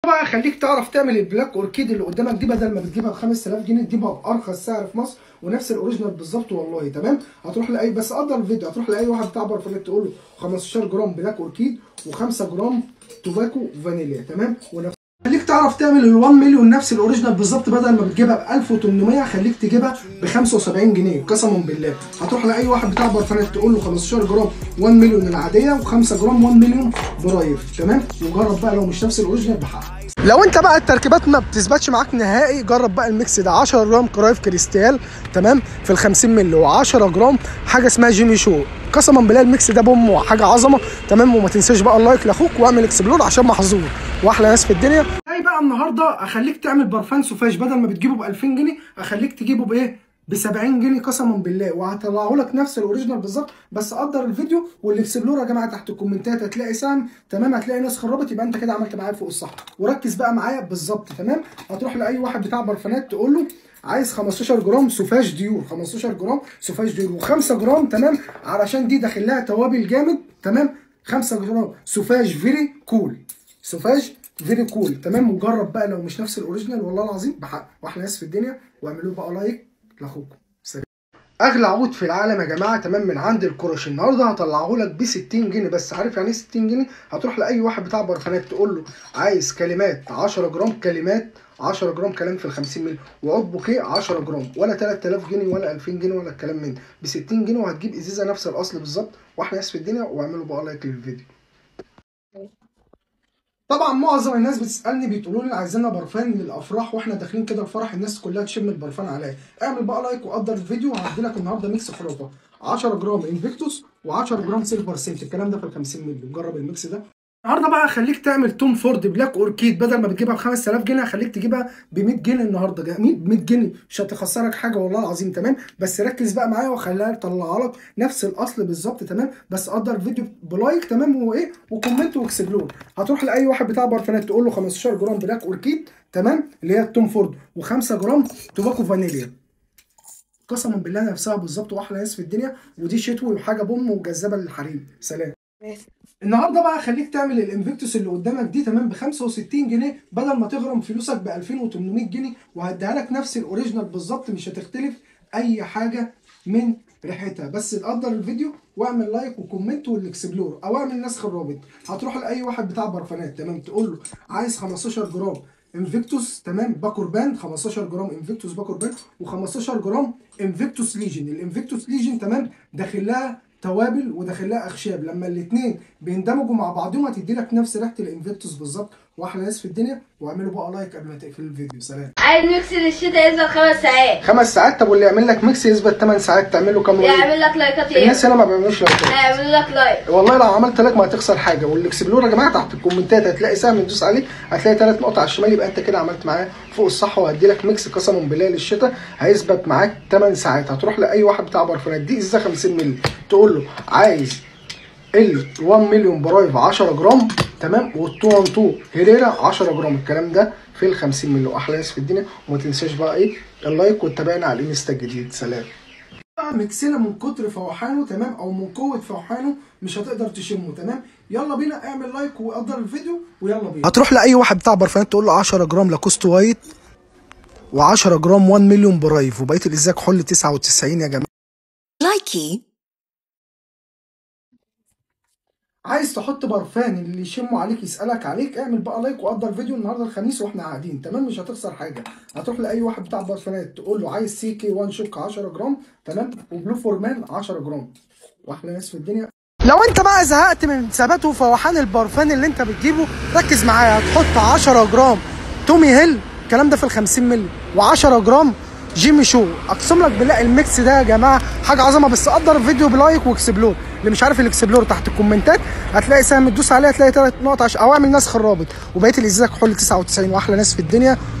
بقى خليك تعرف تعمل البلاك اوركيد اللي قدامك دي بدل ما بتجيبها ب 5000 جنيه تجيبها بارخص سعر في مصر ونفس الاوريجينال بالظبط والله تمام هتروح لاي بس قدر الفيديو هتروح لاي واحد بتاع برفانات تقول له 15 جرام بلاك اوركيد و5 جرام توباكو فانيليا تمام ونفس خليك تعرف تعمل ال 1 مليون نفس الاوريجينال بالظبط بدل ما بتجيبها ب 1800 خليك تجيبها ب 75 جنيه قسما بالله هتروح لاي واحد بتاع برفانات تقول له 15 جرام 1 مليون العاديه و5 جرام 1 مليون برايف تمام وجرب بقى لو مش نفس الاوريجينال بحق لو انت بقى التركيبات ما بتثبتش معاك نهائي جرب بقى الميكس ده 10 جرام كرايف كريستال تمام في ال 50 مللي و10 جرام حاجه اسمها جيمي شو قسما بالله الميكس ده بوم وحاجه عظمه تمام وما تنساش بقى اللايك لاخوك واعمل اكسبلور عشان محظوظ واحلى ناس في الدنيا جاي بقى النهارده اخليك تعمل برفان سوفاج بدل ما بتجيبه ب 2000 جنيه اخليك تجيبه بايه ب 70 جنيه قسما بالله وهطلعه لك نفس الاوريجينال بالظبط بس قدر الفيديو والاكسبلور يا جماعه تحت الكومنتات هتلاقي سهم تمام هتلاقي ناس خربت يبقى انت كده عملت معايا فوق الصح وركز بقى معايا بالظبط تمام هتروح لاي واحد بتاع برفانات تقول له عايز 15 جرام سوفاج ديور 15 جرام سوفاج ديور و5 جرام تمام علشان دي داخل لها توابل جامد تمام 5 جرام سوفاج فيري كول سوفاج فيري كول تمام وجرب بقى لو مش نفس الاوريجينال والله العظيم بحق واحلى ناس في الدنيا واعملوا بقى لايك لاخوكم سلام اغلى عود في العالم يا جماعه تمام من عند الكروش النهارده هطلعه لك ب 60 جنيه بس عارف يعني ايه 60 جنيه هتروح لاي واحد بتاع برفانات تقول له عايز كلمات 10 جرام كلمات 10 جرام كلام في ال 50 مللي وعود بوكيه 10 جرام ولا 3000 جنيه ولا 2000 جنيه ولا الكلام من ده ب 60 جنيه وهتجيب ازازه نفس الاصل بالظبط واحلى ناس في الدنيا واعملوا بقى لايك للفيديو طبعا معظم الناس بتسالني بتقولوا لي عايزيننا برفان للافراح واحنا داخلين كده الفرح الناس كلها تشم البرفان عليا اعمل بقى لايك وقدر الفيديو هدي لك النهارده ميكس خرافه 10 جرام انفيكتوس و10 جرام سيلفر سنت الكلام ده في ال 50 مللي نجرب الميكس ده النهارده بقى هخليك تعمل توم فورد بلاك اوركيد بدل ما بتجيبها ب 5000 جنيه هخليك تجيبها ب 100 جنيه النهارده جميل 100 جنيه مش هتخسرك حاجه والله العظيم تمام بس ركز بقى معايا وخليها اطلعها لك نفس الاصل بالظبط تمام بس قدر الفيديو بلايك تمام وايه وكومنت واكسبلور هتروح لاي واحد بتاع برفانات تقول له 15 جرام بلاك اوركيد تمام اللي هي التوم فورد و5 جرام توباكو فانيليا قسما بالله نفسها بالظبط واحلى ناس في الدنيا ودي شتوي وحاجه بوم وجذابه للحريم سلام النهارده بقى خليك تعمل الانفيكتوس اللي قدامك دي تمام ب 65 جنيه بدل ما تغرم فلوسك ب 2800 جنيه وهديها لك نفس الاوريجينال بالظبط مش هتختلف اي حاجه من ريحتها بس تقدر الفيديو واعمل لايك وكومنت والاكسبلور او اعمل نسخ الرابط هتروح لاي واحد بتاع برفانات تمام تقول له عايز 15 جرام انفيكتوس تمام باكوربان 15 جرام انفيكتوس باكوربان و15 جرام انفيكتوس ليجن الانفيكتوس ليجن تمام داخل لها توابل وداخل لها اخشاب لما الاثنين بيندمجوا مع بعضهم هتدي لك نفس ريحه الانفيكتوس بالظبط واحلى ناس في الدنيا واعملوا بقى لايك قبل ما تقفل الفيديو سلام عايز ميكس للشتاء يثبت خمس ساعات خمس ساعات طب واللي يعمل لك ميكس يثبت 8 ساعات تعمل له كام لايك يعمل لك لايكات ايه؟ الناس هنا ما بيعملوش لايكات هيعمل لك لايك والله لو عملت لايك ما هتخسر حاجه والاكسبلور يا جماعه تحت الكومنتات هتلاقي سهم تدوس عليه هتلاقي ثلاث نقط على الشمال يبقى انت كده عملت معاه فوق الصح وهدي لك ميكس قسما بالله للشتاء هيثبت معاك 8 ساعات هتروح لاي واحد بتاع برفانات دي ازازه 50 مللي تقول له عايز ال 1 مليون برايف 10 جرام تمام وال 2 2 هيريرا 10 جرام الكلام ده في ال 50 مللي واحلى ناس في الدنيا وما تنساش بقى ايه اللايك وتتابعنا على الانستا الجديد سلام بقى ميكسنا من كتر فوحانه تمام او من قوه فوحانه مش هتقدر تشمه تمام يلا بينا اعمل لايك وقدر الفيديو ويلا بينا هتروح لاي واحد بتاع برفانات تقول له 10 جرام لاكوست وايت و10 جرام 1 مليون برايف وبقيه الازاز حل 99 يا جماعه Likey. عايز تحط برفان اللي يشمه عليك يسالك عليك اعمل بقى لايك وقدر الفيديو النهارده الخميس واحنا قاعدين تمام مش هتخسر حاجه هتروح لاي واحد بتاع برفانات تقول له عايز سي كي 1 شوك 10 جرام تمام وبلو فورمان 10 جرام واحلى ناس في الدنيا لو انت بقى زهقت من ثبات وفوحان البرفان اللي انت بتجيبه ركز معايا هتحط 10 جرام تومي هيل الكلام ده في ال 50 مللي و10 جرام جيمي شو اقسم لك بالله الميكس ده يا جماعه حاجه عظمه بس قدر الفيديو بلايك واكسبلور اللي مش عارف الاكسبلور تحت الكومنتات هتلاقي سهم تدوس عليه هتلاقي ثلاث نقط عش... او اعمل نسخ الرابط وبقيه الازازه كحول 99 واحلى ناس في الدنيا